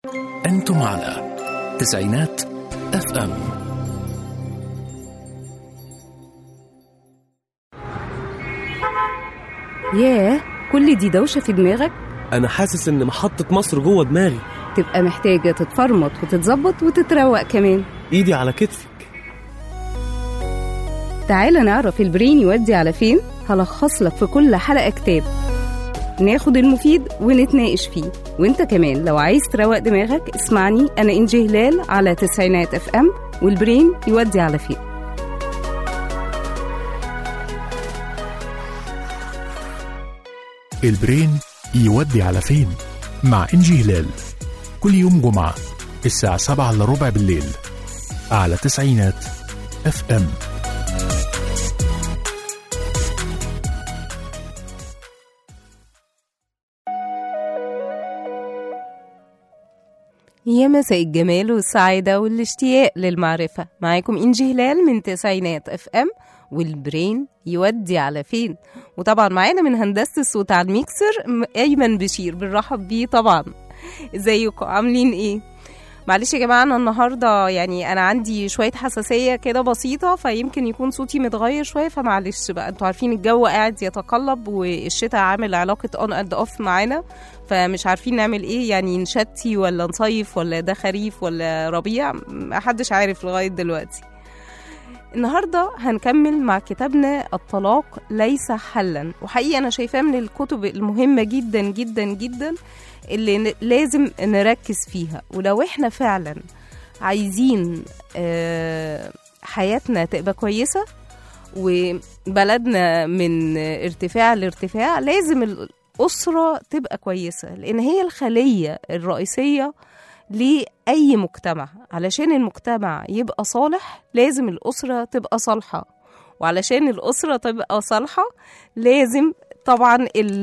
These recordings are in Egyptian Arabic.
أنتم على تسعينات اف ام ياه كل دي دوشة في دماغك انا حاسس ان محطة مصر جوه دماغي تبقى محتاجة تتفرمط وتتظبط وتتروق كمان ايدي على كتفك تعالى نعرف البرين يودي على فين هلخص لك في كل حلقة كتاب ناخد المفيد ونتناقش فيه وانت كمان لو عايز تروق دماغك اسمعني انا انجي هلال على تسعينات اف ام والبرين يودي على فين البرين يودي على فين مع إنجي هلال كل يوم جمعة الساعة سبعة إلا ربع بالليل على تسعينات اف ام يا مساء الجمال والسعادة والاشتياق للمعرفة معاكم إنجي هلال من تسعينات اف ام والبرين يودي على فين وطبعا معانا من هندسة الصوت على الميكسر م- أيمن بشير بنرحب بيه طبعا ازيكم عاملين ايه معلش يا جماعة أنا النهاردة يعني أنا عندي شوية حساسية كده بسيطة فيمكن يكون صوتي متغير شوية فمعلش بقى انتوا عارفين الجو قاعد يتقلب والشتاء عامل علاقة اون اند اوف معانا فمش عارفين نعمل ايه يعني نشتي ولا نصيف ولا ده خريف ولا ربيع محدش عارف لغاية دلوقتي النهارده هنكمل مع كتابنا الطلاق ليس حلا وحقيقة أنا شايفاه من الكتب المهمة جدا جدا جدا اللي ن- لازم نركز فيها ولو احنا فعلا عايزين آه، حياتنا تبقى كويسة وبلدنا من ارتفاع لارتفاع لازم الأسرة تبقى كويسة لأن هي الخلية الرئيسية لأي مجتمع علشان المجتمع يبقى صالح لازم الأسرة تبقى صالحة وعلشان الأسرة تبقى صالحة لازم طبعا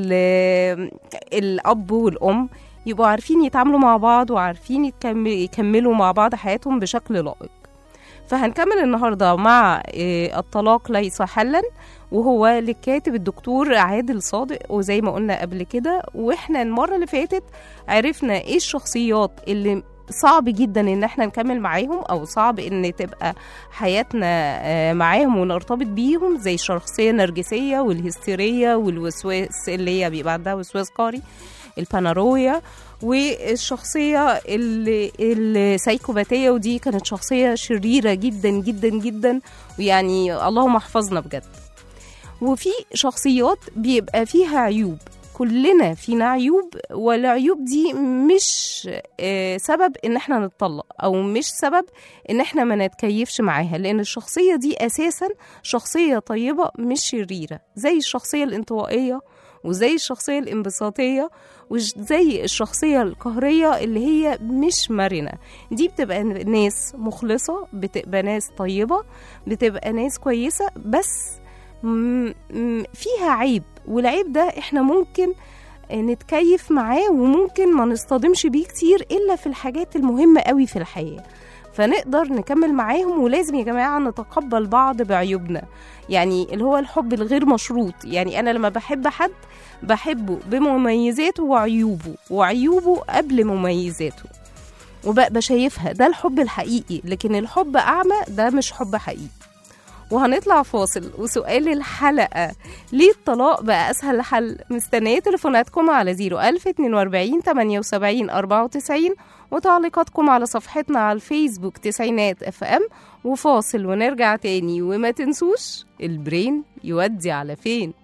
ال- الأب والأم يبقوا عارفين يتعاملوا مع بعض وعارفين يتكم- يكملوا مع بعض حياتهم بشكل لائق فهنكمل النهارده مع آه، الطلاق ليس حلا وهو للكاتب الدكتور عادل صادق وزي ما قلنا قبل كده واحنا المره اللي فاتت عرفنا ايه الشخصيات اللي صعب جدا ان احنا نكمل معاهم او صعب ان تبقى حياتنا آه، معاهم ونرتبط بيهم زي الشخصيه النرجسيه والهستيريه والوسواس اللي هي بيبقى عندها وسواس قهري البانارويا والشخصية ال- السايكوباتية ودي كانت شخصية شريرة جدا جدا جدا ويعني اللهم احفظنا بجد وفي شخصيات بيبقى فيها عيوب كلنا فينا عيوب والعيوب دي مش آه، سبب ان احنا نتطلق او مش سبب ان احنا ما نتكيفش معاها لان الشخصية دي اساسا شخصية طيبة مش شريرة زي الشخصية الانطوائية وزي الشخصية الانبساطية وزي الشخصية القهرية اللي هي مش مرنة دي بتبقى ناس مخلصة بتبقى ناس طيبة بتبقى ناس كويسة بس م- م- فيها عيب والعيب ده احنا ممكن نتكيف معاه وممكن ما نصطدمش بيه كتير الا في الحاجات المهمة قوي في الحياة فنقدر نكمل معاهم ولازم يا جماعة نتقبل بعض بعيوبنا يعني اللي هو الحب الغير مشروط يعني أنا لما بحب حد بحبه بمميزاته وعيوبه وعيوبه قبل مميزاته وببقى شايفها ده الحب الحقيقي لكن الحب أعمى ده مش حب حقيقي وهنطلع فاصل وسؤال الحلقة ليه الطلاق بقى أسهل حل مستنية تليفوناتكم على 01000 42 78 94 وتعليقاتكم على صفحتنا على الفيسبوك تسعينات اف ام وفاصل ونرجع تاني وما تنسوش البرين يودي على فين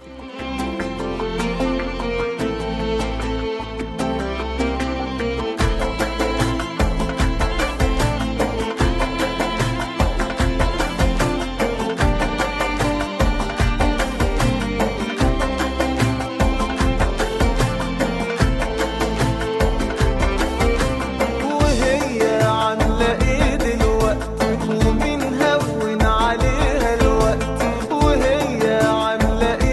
وهي عاملة ايه دلوقتي ومين هون عليها الوقت وهي عاملة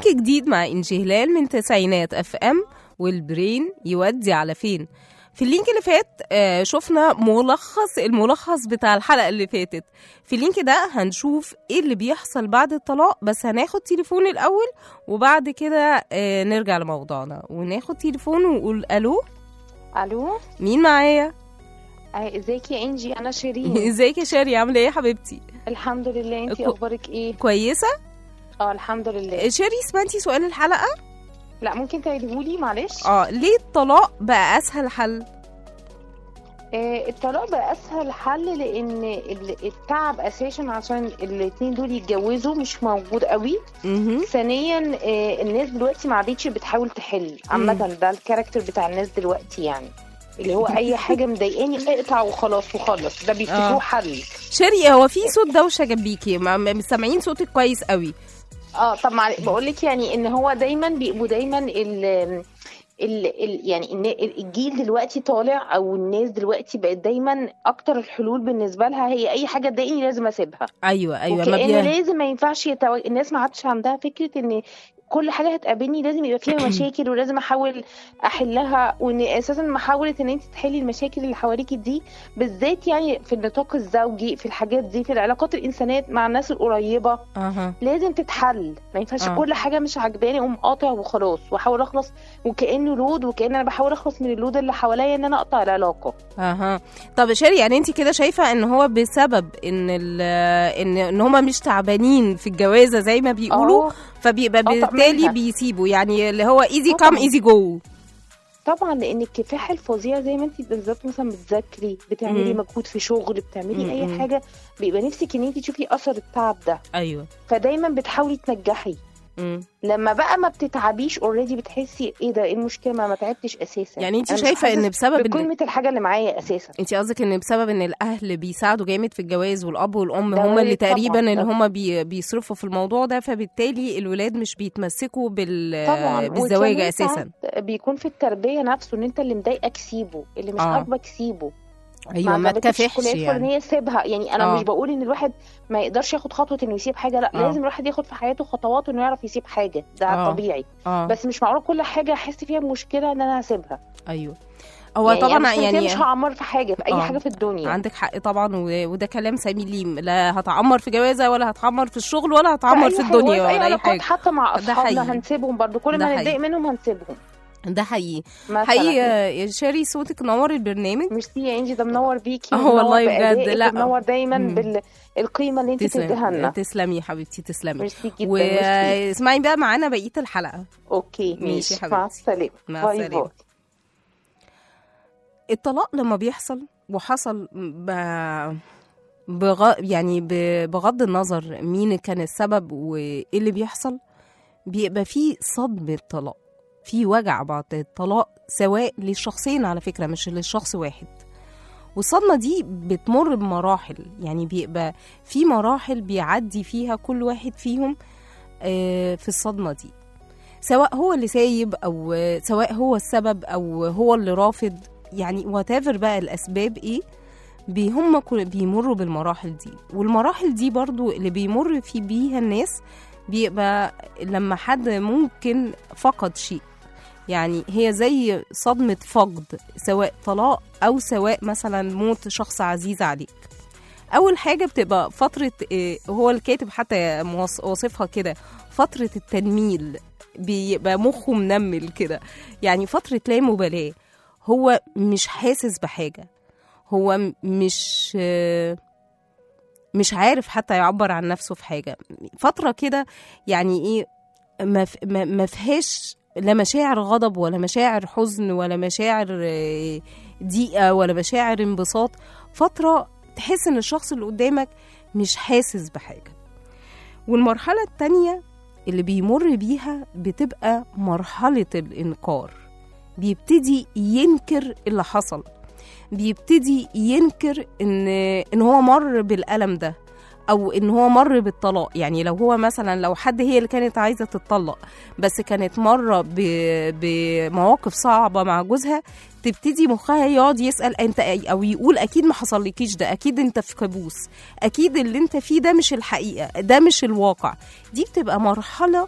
جديد مع إنجي هلال من تسعينات اف ام والبرين يودي على فين في اللينك اللي فات آه، شفنا ملخص الملخص بتاع الحلقة اللي فاتت في اللينك ده هنشوف ايه اللي بيحصل بعد الطلاق بس هناخد تليفون الأول وبعد كده آه، نرجع لموضوعنا وناخد تليفون ونقول ألو الو مين معايا آه، ازيك يا انجي انا شيرين ازيك يا شاري عاملة ايه يا حبيبتي الحمد لله انتي كو- اخبارك ايه كويسة اه الحمد لله شاري سمعتي سؤال الحلقة لا ممكن تعيدهولي معلش اه ليه الطلاق بقى اسهل حل آه الطلاق بقى اسهل حل لان ال- التعب اساسا عشان الاتنين دول يتجوزوا مش موجود قوي مهم. ثانيا آه الناس دلوقتي ما عادتش بتحاول تحل عامه ده الكاركتر بتاع الناس دلوقتي يعني اللي هو اي حاجه مضايقاني اقطع وخلاص وخلص ده آه. بيفتكروه حل شاري هو في صوت دوشه جنبيكي ما- ما- مش سامعين صوتك كويس قوي اه طب بقول لك يعني ان هو دايما بيبقوا دايما ال ال ال يعني الن- الجيل دلوقتي طالع او الناس دلوقتي بقت دايما اكتر الحلول بالنسبه لها هي اي حاجه تضايقني لازم اسيبها ايوه ايوه ما وكأن بي... لازم ما ينفعش يتو... الناس ما عادش عندها فكره ان كل حاجه هتقابلني لازم يبقى فيها مشاكل ولازم احاول احلها وان اساسا محاوله ان انت تحلي المشاكل اللي حواليكي دي بالذات يعني في النطاق الزوجي في الحاجات دي في العلاقات الانسانيه مع الناس القريبه اها لازم تتحل ما ينفعش آه. آه. كل حاجه مش عجباني اقوم قاطع وخلاص واحاول اخلص وكانه لود وكان انا بحاول اخلص من اللود اللي حواليا ان انا اقطع العلاقه اها طب شاري يعني انت كده شايفه ان هو بسبب ان ال... ان ان هما مش تعبانين في الجوازه زي ما بيقولوا آه، فبيبقى طبعاً بالتالي منها. بيسيبوا يعني اللي هو ايزي طبعاً. كام ايزي جو طبعا لان الكفاح الفظيع زي ما انت بالظبط مثلا بتذاكري بتعملي مم. مجهود في شغل بتعملي مم، اي مم. حاجه بيبقى نفسك ان انت تشوفي اثر التعب ده ايوه فدايما بتحاولي تنجحي مم. لما بقى ما بتتعبيش اوريدي بتحسي ايه ده ايه المشكله ما, ما تعبتش اساسا يعني انت أنا مش شايفه ان حاسس بسبب ان بقيمه الحاجه اللي معايا اساسا انت قصدك ان بسبب ان الاهل بيساعدوا جامد في الجواز والاب والام ده هما اللي وارد طبعاً. تقريبا اللي ده- هما بي بيصرفوا في الموضوع ده فبالتالي الولاد مش بيتمسكوا بال طبعا بالزواج وكمان اساسا ساعات بيكون في التربيه نفسه ان انت اللي مضايقك سيبه اللي مش آه. عاجبك سيبه ايوه ما عجبتكش تكافحش الكلية يعني الفلانية سيبها يعني انا آه. مش بقول ان الواحد ما يقدرش ياخد خطوه انه يسيب حاجه لا آه. لازم الواحد ياخد في حياته خطوات انه يعرف يسيب حاجه ده آه. طبيعي اه بس مش معقول كل حاجه احس فيها بمشكله ان انا هسيبها ايوه هو يعني طبعا أنا مش يعني مش هعمر في حاجه في اي آه. حاجه في الدنيا عندك حق طبعا و- وده كلام سليم لا هتعمر في جوازه ولا هتعمر في الشغل ولا هتعمر أي في حاجة، الدنيا وفي اي ولا اي علاقات حاجه حتى مع ده حقيقي. اصحابنا هنسيبهم برضو كل ده ما حقيقي. نتضايق منهم هنسيبهم ده حقيقي مثلا حقيقي يا شاري صوتك نور البرنامج ميرسي يا انجي ده منور بيكي آه ومنور والله بجد، بأدائك لا. ومنور دايما مم. بالقيمه اللي انت بتديها لنا تسلمي يا حبيبتي تسلمي ميرسي جدا ميرسي. واسمعي بقى معانا بقيه الحلقه اوكي ماشي ماشي يا مع حبيبتي. السلامه مع باي السلامة. باي الطلاق لما بيحصل وحصل ب... بغ... يعني ب... بغض النظر مين كان السبب وايه اللي بيحصل بيبقى فيه صدمة طلاق في وجع بعد الطلاق سواء للشخصين على فكرة مش للشخص واحد والصدمة دي بتمر بمراحل يعني بيبقى في مراحل بيعدي فيها كل واحد فيهم آه، في الصدمة دي سواء هو اللي سايب أو آه، سواء هو السبب أو هو اللي رافض يعني whatever بقى الأسباب إيه بي هم كل- بيمروا بالمراحل دي والمراحل دي برضو اللي بيمر في بيها الناس بيبقى لما حد ممكن فقد شيء يعني هي زي صدمة فقد سواء طلاق أو سواء مثلا موت شخص عزيز عليك أول حاجة بتبقى فترة إيه، هو الكاتب حتى موص- واصفها كده فترة التنميل بيبقى مخه منمل كده يعني فترة لا مبالاة هو مش حاسس بحاجة هو م- مش آه، مش عارف حتى يعبر عن نفسه في حاجة فترة كده يعني ايه ما ف- ما ما فيهاش لا مشاعر غضب ولا مشاعر حزن ولا مشاعر آه، ضيقة ولا مشاعر انبساط فترة تحس ان الشخص اللي قدامك مش حاسس بحاجة والمرحلة التانية اللي بيمر بيها بتبقى مرحلة الإنكار بيبتدي ينكر اللي حصل بيبتدي ينكر ان ان هو مر بالألم ده او ان هو مر بالطلاق يعني لو هو مثلا لو حد هي اللي كانت عايزه تتطلق بس كانت مره ب- بمواقف صعبه مع جوزها تبتدي مخها يقعد يسال انت او يقول اكيد ما حصلكيش ده اكيد انت في كابوس اكيد اللي انت فيه ده مش الحقيقه ده مش الواقع دي بتبقى مرحله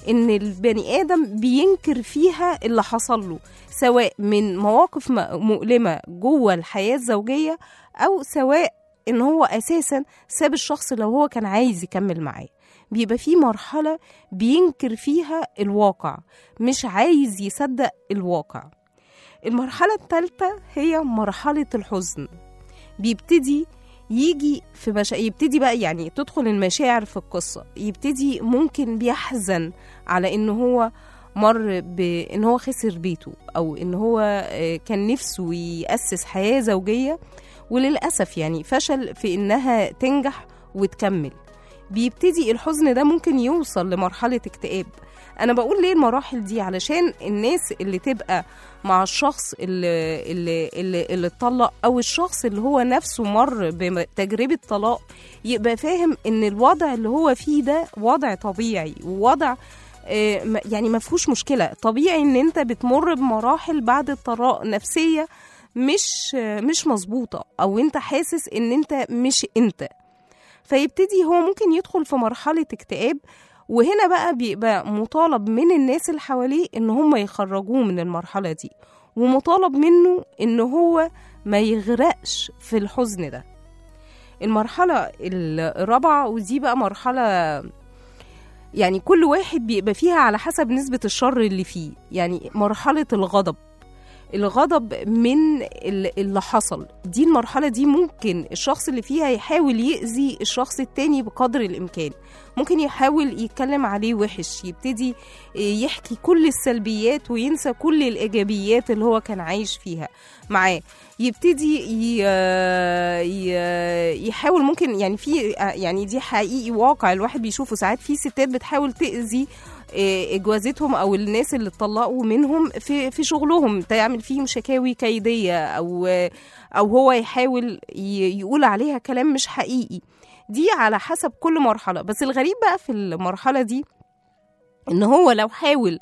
ان البني ادم بينكر فيها اللي حصل له سواء من مواقف م- مؤلمه جوه الحياه الزوجيه او سواء ان هو اساسا ساب الشخص لو هو كان عايز يكمل معاه بيبقى في مرحله بينكر فيها الواقع مش عايز يصدق الواقع المرحله الثالثه هي مرحله الحزن بيبتدي يجي في مشا... يبتدي بقى يعني تدخل المشاعر في القصة يبتدي ممكن بيحزن على ان هو مر بان هو خسر بيته او ان هو آه، كان نفسه يأسس حياة زوجية وللأسف يعني فشل في انها تنجح وتكمل بيبتدي الحزن ده ممكن يوصل لمرحلة اكتئاب انا بقول ليه المراحل دي علشان الناس اللي تبقى مع الشخص اللي اللي اللي, اللي اتطلق او الشخص اللي هو نفسه مر بتجربه طلاق يبقى فاهم ان الوضع اللي هو فيه ده وضع طبيعي ووضع آه، ما- يعني ما فيهوش مشكله طبيعي ان انت بتمر بمراحل بعد الطلاق نفسيه مش آه، مش مظبوطه او انت حاسس ان انت مش انت فيبتدي هو ممكن يدخل في مرحله اكتئاب وهنا بقى بيبقى مطالب من الناس اللي حواليه ان هم يخرجوه من المرحله دي ومطالب منه ان هو ما يغرقش في الحزن ده المرحله الرابعه ودي بقى مرحله يعني كل واحد بيبقى فيها على حسب نسبه الشر اللي فيه يعني مرحله الغضب الغضب من ال- اللي حصل دي المرحلة دي ممكن الشخص اللي فيها يحاول يأذي الشخص التاني بقدر الإمكان ممكن يحاول يتكلم عليه وحش يبتدي يحكي كل السلبيات وينسى كل الإيجابيات اللي هو كان عايش فيها معاه يبتدي ي- ي- يحاول ممكن يعني في يعني دي حقيقي واقع الواحد بيشوفه ساعات في ستات بتحاول تأذي إيه، جوازتهم او الناس اللي اتطلقوا منهم في في شغلهم تعمل فيهم شكاوي كيديه او او هو يحاول ي- يقول عليها كلام مش حقيقي دي على حسب كل مرحله بس الغريب بقى في المرحله دي ان هو لو حاول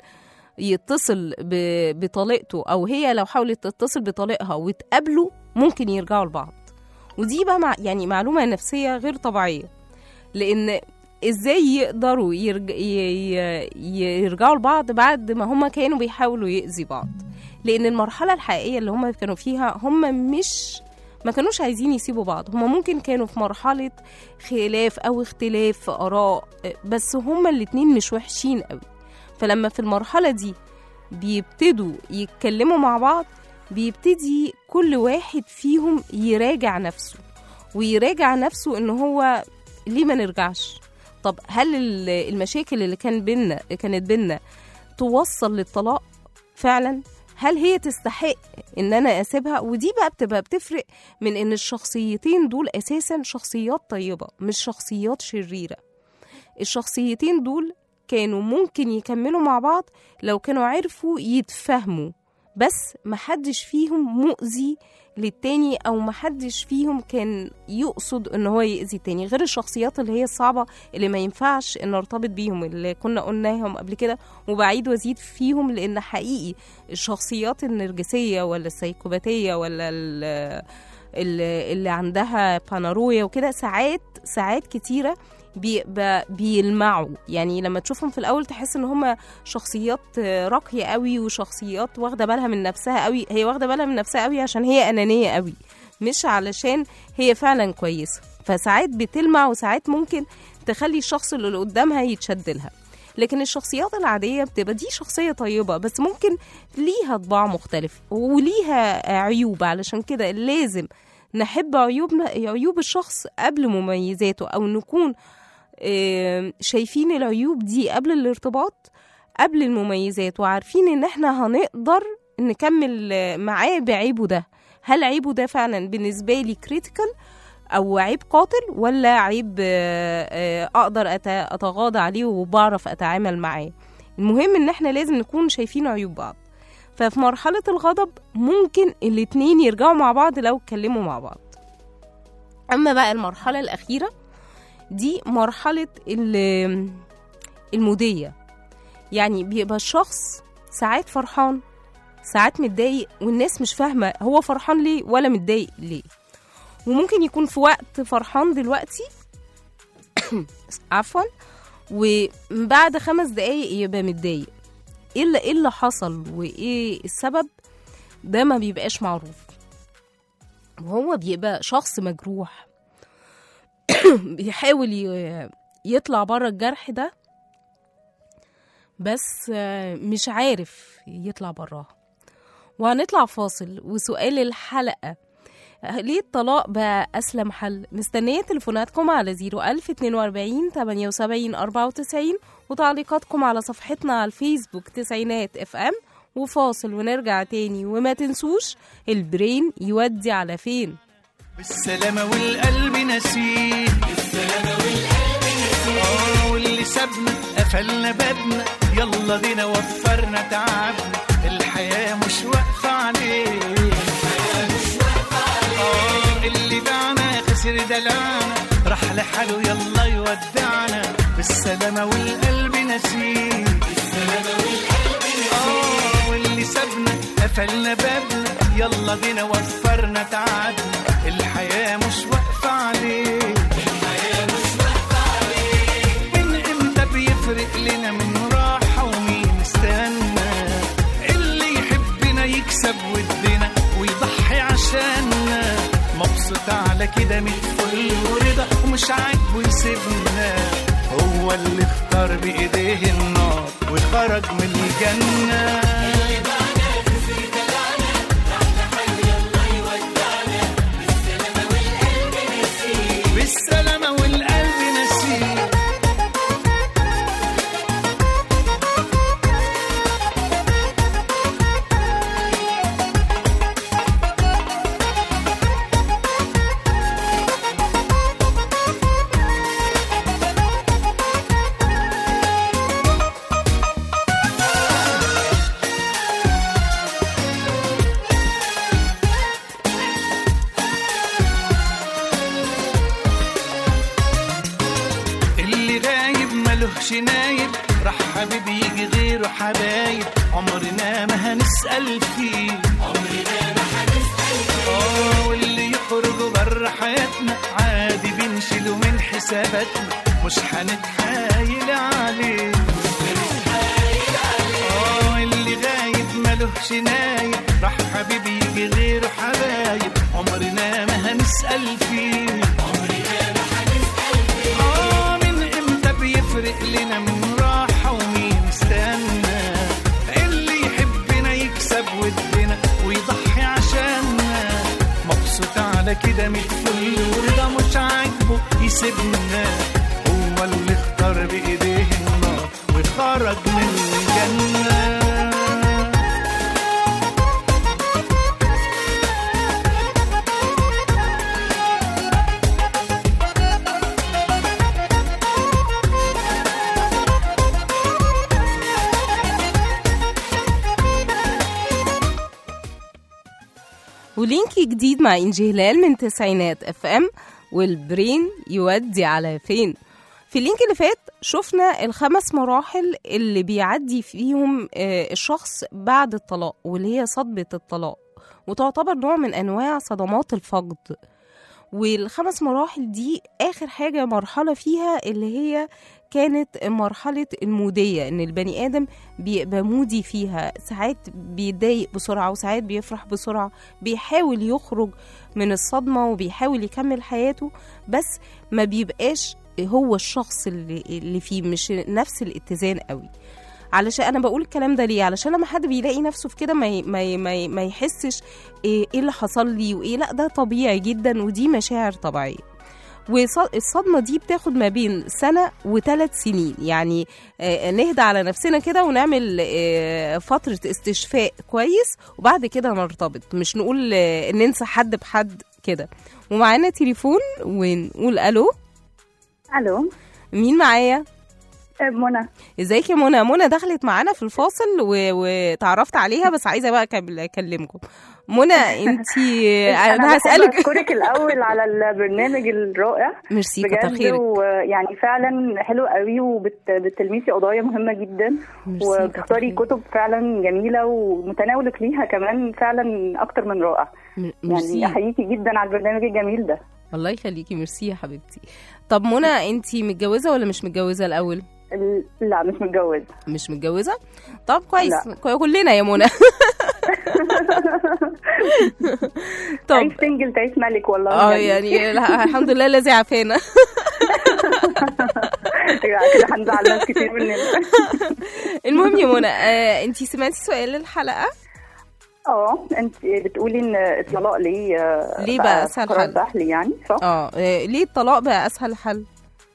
يتصل ب- بطليقته او هي لو حاولت تتصل بطليقها وتقابلوا ممكن يرجعوا لبعض ودي بقى مع يعني معلومه نفسيه غير طبيعيه لان ازاي يقدروا يرج... ي... ي... يرجعوا لبعض بعد ما هما كانوا بيحاولوا يأذي بعض لان المرحله الحقيقيه اللي هما كانوا فيها هما مش ما كانوش عايزين يسيبوا بعض هما ممكن كانوا في مرحله خلاف او اختلاف في اراء بس هما الاتنين مش وحشين قوي فلما في المرحله دي بيبتدوا يتكلموا مع بعض بيبتدي كل واحد فيهم يراجع نفسه ويراجع نفسه ان هو ليه ما نرجعش طب هل ال- المشاكل اللي كان بينا كانت بينا توصل للطلاق فعلا هل هي تستحق ان انا اسيبها ودي بقى بتبقى بتفرق من ان الشخصيتين دول اساسا شخصيات طيبه مش شخصيات شريره الشخصيتين دول كانوا ممكن يكملوا مع بعض لو كانوا عرفوا يتفاهموا بس محدش فيهم مؤذي للتاني او محدش فيهم كان يقصد ان هو يأذي التاني غير الشخصيات اللي هي الصعبة اللي ما ينفعش ان نرتبط بيهم اللي كنا قلناهم قبل كده وبعيد وازيد فيهم لان حقيقي الشخصيات النرجسية ولا السيكوباتية ولا ال- ال- اللي عندها بانارويا وكده ساعات ساعات كتيرة بيبقى بيلمعوا يعني لما تشوفهم في الاول تحس ان هم شخصيات راقيه قوي وشخصيات واخده بالها من نفسها قوي هي واخده بالها من نفسها قوي عشان هي انانيه قوي مش علشان هي فعلا كويسه فساعات بتلمع وساعات ممكن تخلي الشخص اللي قدامها يتشد لها لكن الشخصيات العادية بتبقى دي شخصية طيبة بس ممكن ليها طباع مختلف وليها عيوب علشان كده لازم نحب عيوبنا عيوب الشخص قبل مميزاته أو نكون آه، شايفين العيوب دي قبل الارتباط قبل المميزات وعارفين ان احنا هنقدر نكمل آه، معاه بعيبه ده هل عيبه ده فعلا بالنسبة لي كريتيكال او عيب قاتل ولا عيب آه، آه، اقدر أت- اتغاضى عليه وبعرف اتعامل معاه المهم ان احنا لازم نكون شايفين عيوب بعض ففي مرحلة الغضب ممكن الاتنين يرجعوا مع بعض لو اتكلموا مع بعض اما بقى المرحلة الاخيرة دي مرحلة ال- المودية يعني بيبقى الشخص ساعات فرحان ساعات متضايق والناس مش فاهمة هو فرحان ليه ولا متضايق ليه وممكن يكون في وقت فرحان دلوقتي عفوا وبعد خمس دقايق يبقى متضايق ايه اللي ايه اللي حصل وايه السبب ده ما بيبقاش معروف وهو بيبقى شخص مجروح بيحاول ي- يطلع بره الجرح ده بس آه، مش عارف يطلع براها وهنطلع فاصل وسؤال الحلقة ليه الطلاق بقى أسلم حل مستنية تليفوناتكم على 01042 78 94 وتعليقاتكم على صفحتنا على الفيسبوك تسعينات اف ام وفاصل ونرجع تاني وما تنسوش البرين يودي على فين بالسلامة والقلب نسيه بالسلامة والقلب نسيه اه واللي سابنا قفلنا بابنا يلا بينا وفرنا تعبنا الحياة مش واقفة عليه الحياة مش واقفة عليه اه اللي باعنا خسر دلعنا راح لحاله يلا يودعنا بالسلامة والقلب نسيه بالسلامة والقلب نسيه اه واللي سابنا قفلنا بابنا يلا بينا وفرنا تعبنا الحياة مش واقفة عليه الحياة مش واقفة عليه من امتى بيفرق لنا من راحة ومين استنى اللي يحبنا يكسب ودنا ويضحي عشاننا مبسوط على كده من فل ورضا ومش عاجبه يسيبنا هو اللي اختار بإيديه النار وخرج من الجنة بالسلامة والقلب نسيه اللي غايب ملهش نايب راح حبيب يجي غيره حبايب عمرنا ما هنسأل فيه عمرنا ما هنسأل فيه اه واللي يخرج بره حياتنا عادي بنشيله من حساباتنا مش هنتحايل عليه اه اللي غايب ملهش نايب راح حبيب يجي غيره حبايب عمرنا ما هنسأل فيه آه من امتى بيفرق لنا من راحة ومين استنى اللي يحبنا يكسب ودنا ويضحي عشاننا مبسوط على كده متفل ورضا مش عاجبه يسيبنا هو اللي اختار بإيديه النار وخرج من الجنة ولينك جديد مع إنجي هلال من تسعينات اف ام والبرين يودي على فين في اللينك اللي فات شفنا الخمس مراحل اللي بيعدي فيهم آه، الشخص بعد الطلاق واللي هي صدمة الطلاق وتعتبر نوع من أنواع صدمات الفقد والخمس مراحل دي آخر حاجة مرحلة فيها اللي هي كانت مرحلة المودية إن البني آدم بيبقى مودي فيها ساعات بيتضايق بسرعة وساعات بيفرح بسرعة بيحاول يخرج من الصدمة وبيحاول يكمل حياته بس ما بيبقاش هو الشخص اللي, اللي فيه مش نفس الاتزان قوي علشان انا بقول الكلام ده ليه علشان لما حد بيلاقي نفسه في كده ما ي- ما ي- ما ي- ما يحسش ايه إيه اللي حصل لي وايه لا ده طبيعي جدا ودي مشاعر طبيعيه والصدمه دي بتاخد ما بين سنه وثلاث سنين يعني آه، نهدى على نفسنا كده ونعمل آه، فتره استشفاء كويس وبعد كده نرتبط مش نقول آه، ننسى حد بحد كده ومعانا تليفون ونقول الو الو مين معايا آه، منى ازيك يا منى منى دخلت معانا في الفاصل و... وتعرفت عليها بس عايزه بقى أكمل- اكلمكم منى انت انا هسالك اشكرك الاول على البرنامج الرائع ميرسي كتر بجد خيرك ويعني فعلا حلو قوي وبتلمسي قضايا مهمه جدا ميرسي كتر وبتختاري خيرك. كتب فعلا جميله ومتناولك ليها كمان فعلا اكتر من رائع م- يعني ميرسي احييكي جدا على البرنامج الجميل ده الله يخليكي ميرسي يا حبيبتي طب منى انت متجوزه ولا مش متجوزه الاول ال- لا مش متجوزة مش متجوزه طب كويس كو- كلنا يا منى طب عايش سنجل تعيش ملك والله اه بجد. يعني لا، الحمد لله الذي عافانا لا، كده هنزعل ناس كتير مننا المهم يا منى آه انت سمعتي سؤال الحلقه اه انت بتقولي ان الطلاق ليه آه، ليه بقى أسهل قرار حل؟ سهل يعني صح؟ اه آه، ليه الطلاق بقى اسهل حل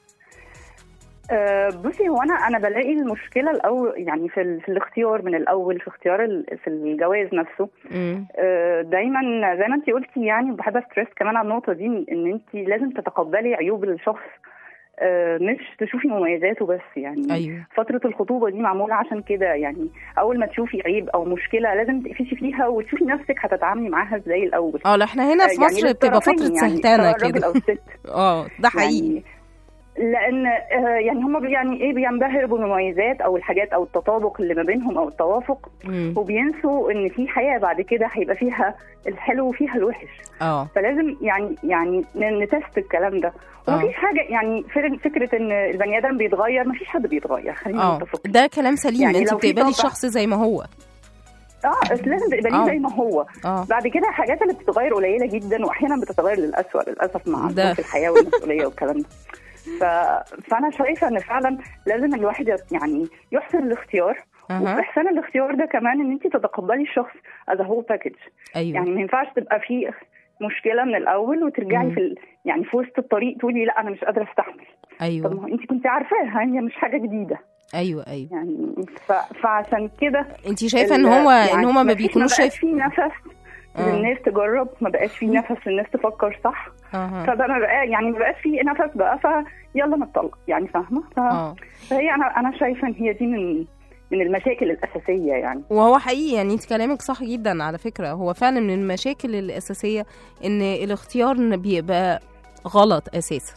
آه، بصي هو انا انا بلاقي المشكله الاول يعني في ال- في الاختيار من الاول في اختيار ال- في الجواز نفسه مم. آه، دايما زي ما انت قلتي يعني وبحب استريس كمان على النقطه دي ان انت لازم تتقبلي عيوب الشخص آه، مش تشوفي مميزاته بس يعني ايوه فترة الخطوبة دي معمولة عشان كده يعني أول ما تشوفي عيب أو مشكلة لازم تقفشي فيها وتشوفي نفسك هتتعاملي معاها ازاي الأول اه لا احنا هنا في يعني مصر بتبقى للطرفين فتره يعني سهتانه سواء الراجل كده أو الست اه ده حقيقي يعني لان آه، يعني هم يعني ايه بينبهروا بالمميزات او الحاجات او التطابق اللي ما بينهم او التوافق مم. وبينسوا ان في حياه بعد كده هيبقى فيها الحلو وفيها الوحش اه فلازم يعني يعني ن- نتست الكلام ده آه. ومفيش حاجه يعني فر- فكره ان البني ادم بيتغير مفيش حد بيتغير خلينا اه متفقين ده كلام سليم يعني انت لو في بتقبلي طبع- الشخص زي ما هو اه بس لازم تقبليه آه. زي ما هو اه بعد كده الحاجات اللي بتتغير قليله جدا واحيانا بتتغير للاسوء للاسف مع ده. ظروف الحياه والمسؤوليه والكلام ده ف... فانا شايفه ان فعلا لازم الواحد يت- يعني يحسن الاختيار اها واحسان الاختيار ده كمان ان انت تتقبلي الشخص از هول باكج ايوه يعني ما ينفعش تبقى في مشكله من الاول وترجعي مم. في ال... يعني في وسط الطريق تقولي لا انا مش قادره استحمل طب ايوه ما هو انت كنت عارفاها هي مش حاجه جديده ايوه ايوه يعني ف... فعشان كده انت شايفه ان ال- هو ان يعني هما ما مفيش- بيكونوش ما شايف بقاش في نفس آه. للناس تجرب ما بقاش في نفس للناس تفكر صح اها فبقى ما بقى يعني ما بقاش في نفس بقى فيلا نتطلق يعني فاهمه ف- اه فهي انا انا شايفه ان هي دي من من المشاكل الاساسيه يعني وهو حقيقي يعني انت كلامك صح جدا على فكره هو فعلا من المشاكل الاساسيه ان الاختيار إن بيبقى غلط اساسا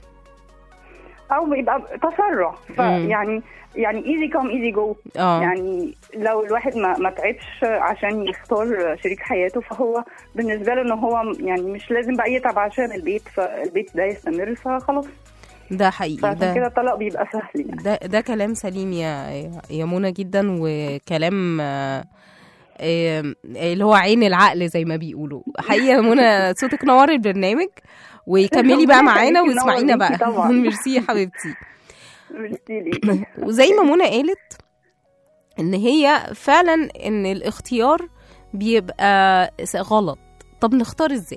او بيبقى تسرع مم. فيعني يعني ايزي كام ايزي جو اه يعني لو الواحد ما ما تعبش عشان يختار شريك حياته فهو بالنسبه له ان هو يعني مش لازم بقى يتعب عشان البيت فالبيت ده يستمر فخلاص ده حقيقي فعشان ده كده الطلاق بيبقى سهل يعني ده ده كلام سليم يا يا منى جدا وكلام آه، آه، اللي هو عين العقل زي ما بيقولوا حقيقه يا منى صوتك نور البرنامج وكملي بقى ربنا معانا يخليكي، واسمعينا نور بقى بيكي طبعا. ميرسي يا حبيبتي ميرسي ليكي. وزي ما منى قالت ان هي فعلا ان الاختيار بيبقى س- غلط طب نختار ازاي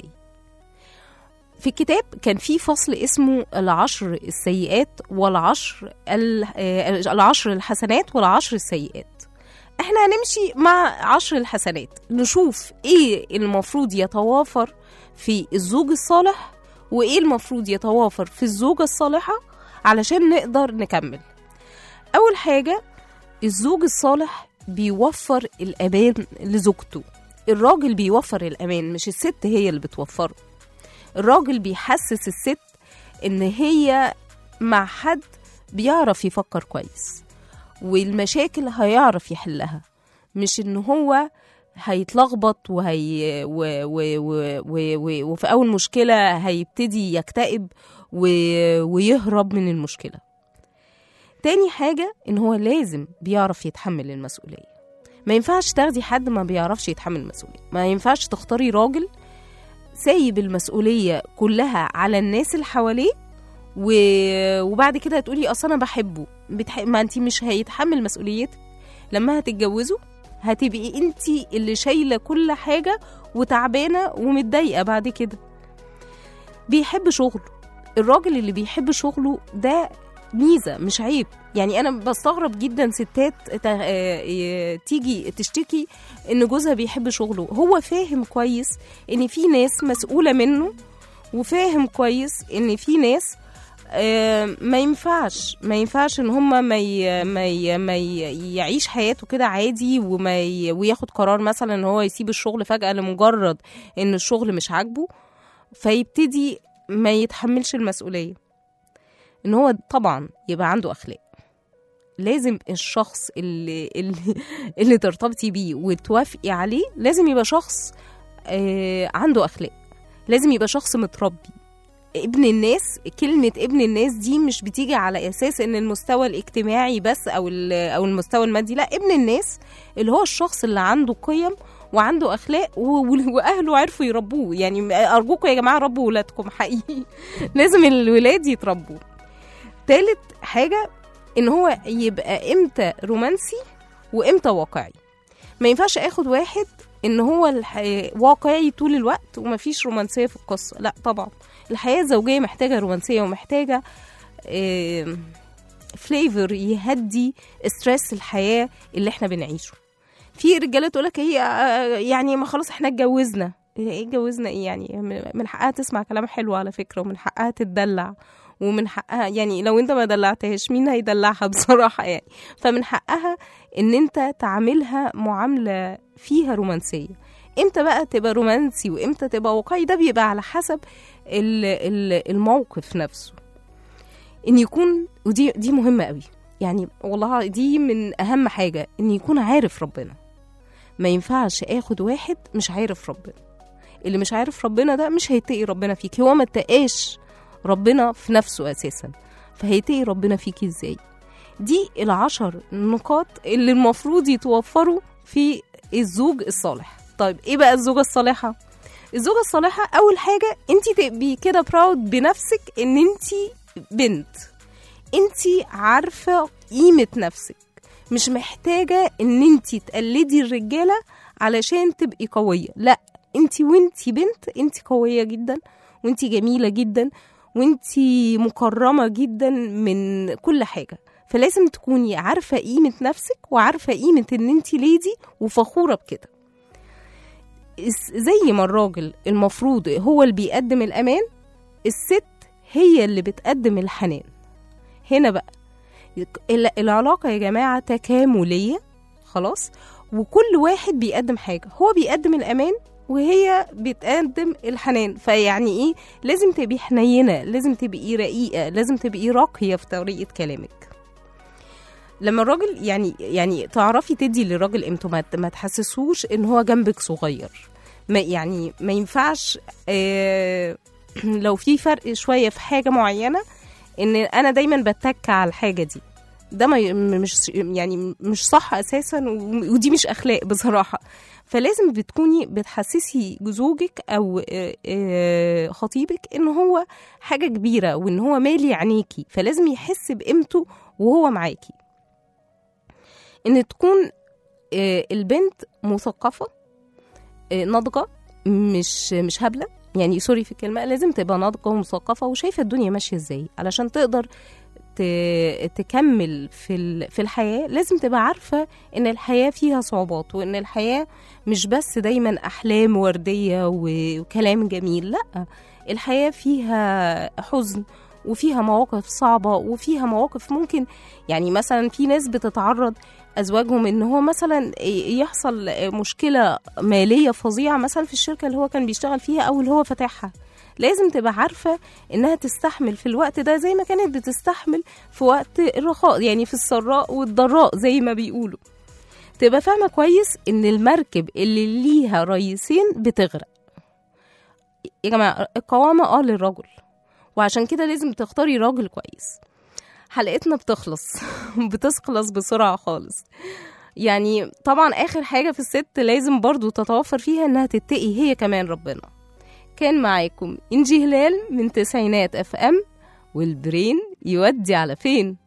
في الكتاب كان في فصل اسمه العشر السيئات والعشر ال- آه، العشر الحسنات والعشر السيئات احنا هنمشي مع عشر الحسنات نشوف ايه المفروض يتوافر في الزوج الصالح وايه المفروض يتوافر في الزوجة الصالحة علشان نقدر نكمل أول حاجة الزوج الصالح بيوفر الأمان لزوجته الراجل بيوفر الأمان مش الست هي اللي بتوفره الراجل بيحسس الست إن هي مع حد بيعرف يفكر كويس والمشاكل هيعرف يحلها مش إن هو هيتلخبط وهي و و و و و وفي أول مشكلة هيبتدي يكتئب و ويهرب من المشكلة تاني حاجة إن هو لازم بيعرف يتحمل المسؤولية ما ينفعش تاخدي حد ما بيعرفش يتحمل المسؤولية ما ينفعش تختاري راجل سايب المسؤولية كلها على الناس اللي حواليه و... وبعد كده هتقولي اصل انا بحبه بتح... ما انت مش هيتحمل مسؤوليتك لما هتتجوزوا هتبقي انت اللي شايله كل حاجه وتعبانه ومتضايقه بعد كده بيحب شغله الراجل اللي بيحب شغله ده ميزه مش عيب يعني انا بستغرب جدا ستات ت- آه، تيجي تشتكي ان جوزها بيحب شغله هو فاهم كويس ان في ناس مسؤوله منه وفاهم كويس ان في ناس آه، ما ينفعش ما ينفعش ان هم ما ي... ما, ي... ما ي... يعيش حياته كده عادي وما ي... وياخد قرار مثلا ان هو يسيب الشغل فجأة لمجرد ان الشغل مش عاجبه فيبتدي ما يتحملش المسؤولية ان هو طبعا يبقى عنده اخلاق لازم الشخص اللي اللي, اللي ترتبطي بيه وتوافقي عليه لازم يبقى شخص آه عنده اخلاق لازم يبقى شخص متربي ابن الناس كلمة ابن الناس دي مش بتيجي على أساس إن المستوى الاجتماعي بس أو ال- أو المستوى المادي لا ابن الناس اللي هو الشخص اللي عنده قيم وعنده أخلاق و- و- وأهله عرفوا يربوه يعني أرجوكم يا جماعة ربوا ولادكم حقيقي لازم الولاد يتربوا تالت حاجة إن هو يبقى إمتى رومانسي وإمتى واقعي ما ينفعش اخد واحد ان هو الح... واقعي طول الوقت ومفيش رومانسيه في القصه لا طبعا الحياه الزوجيه محتاجه رومانسيه ومحتاجه فليفر يهدي ستريس الحياه اللي احنا بنعيشه في رجاله تقول لك هي آه، يعني ما خلاص احنا اتجوزنا ايه اتجوزنا ايه يعني من حقها تسمع كلام حلو على فكره ومن حقها تتدلع ومن حقها يعني لو انت ما دلعتهاش مين هيدلعها بصراحه يعني فمن حقها ان انت تعاملها معامله فيها رومانسيه امتى بقى تبقى رومانسي وامتى تبقى واقعي ده بيبقى على حسب ال- ال- الموقف نفسه ان يكون ودي دي مهمه قوي يعني والله دي من اهم حاجه ان يكون عارف ربنا ما ينفعش اخد واحد مش عارف ربنا اللي مش عارف ربنا ده مش هيتقي ربنا فيك هو ما اتقاش ربنا في نفسه اساسا فهيتقي ربنا فيك ازاي دي العشر نقاط اللي المفروض يتوفروا في الزوج الصالح طيب ايه بقى الزوجة الصالحة الزوجة الصالحة اول حاجة انت تبقي كده براود بنفسك ان انت بنت انت عارفة قيمة نفسك مش محتاجة ان انت تقلدي الرجالة علشان تبقي قوية لا انت وانت بنت انت قوية جدا وانت جميلة جدا وانت مكرمة جدا من كل حاجة فلازم تكوني عارفة قيمة نفسك وعارفة قيمة ان انت ليدي وفخورة بكده الس- زي ما الراجل المفروض هو اللي بيقدم الأمان الست هي اللي بتقدم الحنان هنا بقى ال- العلاقة يا جماعة تكاملية خلاص وكل واحد بيقدم حاجة هو بيقدم الأمان وهي بتقدم الحنان فيعني ايه لازم تبقي حنينة لازم تبقي رقيقة لازم تبقي راقية في طريقة كلامك لما الراجل يعني يعني تعرفي تدي للراجل قيمته ما ما تحسسوش ان هو جنبك صغير ما يعني ما ينفعش آه لو في فرق شويه في حاجه معينه ان انا دايما بتك على الحاجه دي ده ما ي- مش يعني مش صح اساسا و- ودي مش اخلاق بصراحه فلازم بتكوني بتحسسي زوجك او آه، آه، خطيبك ان هو حاجه كبيره وان هو مالي عينيكي فلازم يحس بقيمته وهو معاكي ان تكون آه، البنت مثقفه آه، ناضجه مش مش هبله يعني سوري في الكلمه لازم تبقى ناضجه ومثقفه وشايفه الدنيا ماشيه ازاي علشان تقدر ت- تكمل في ال- في الحياه لازم تبقى عارفه ان الحياه فيها صعوبات وان الحياه مش بس دايما احلام ورديه و- وكلام جميل لا الحياه فيها حزن وفيها مواقف صعبه وفيها مواقف ممكن يعني مثلا في ناس بتتعرض ازواجهم ان هو مثلا يحصل مشكله ماليه فظيعه مثلا في الشركه اللي هو كان بيشتغل فيها او اللي هو فاتحها لازم تبقى عارفه انها تستحمل في الوقت ده زي ما كانت بتستحمل في وقت الرخاء يعني في السراء والضراء زي ما بيقولوا تبقى فاهمه كويس ان المركب اللي ليها رئيسين بتغرق يا جماعه القوامه اه للرجل وعشان كده لازم تختاري راجل كويس حلقتنا بتخلص بتخلص بسرعة خالص يعني طبعا آخر حاجة في الست لازم برضو تتوفر فيها إنها تتقي هي كمان ربنا كان معاكم إنجي هلال من تسعينات اف ام والبرين يودي على فين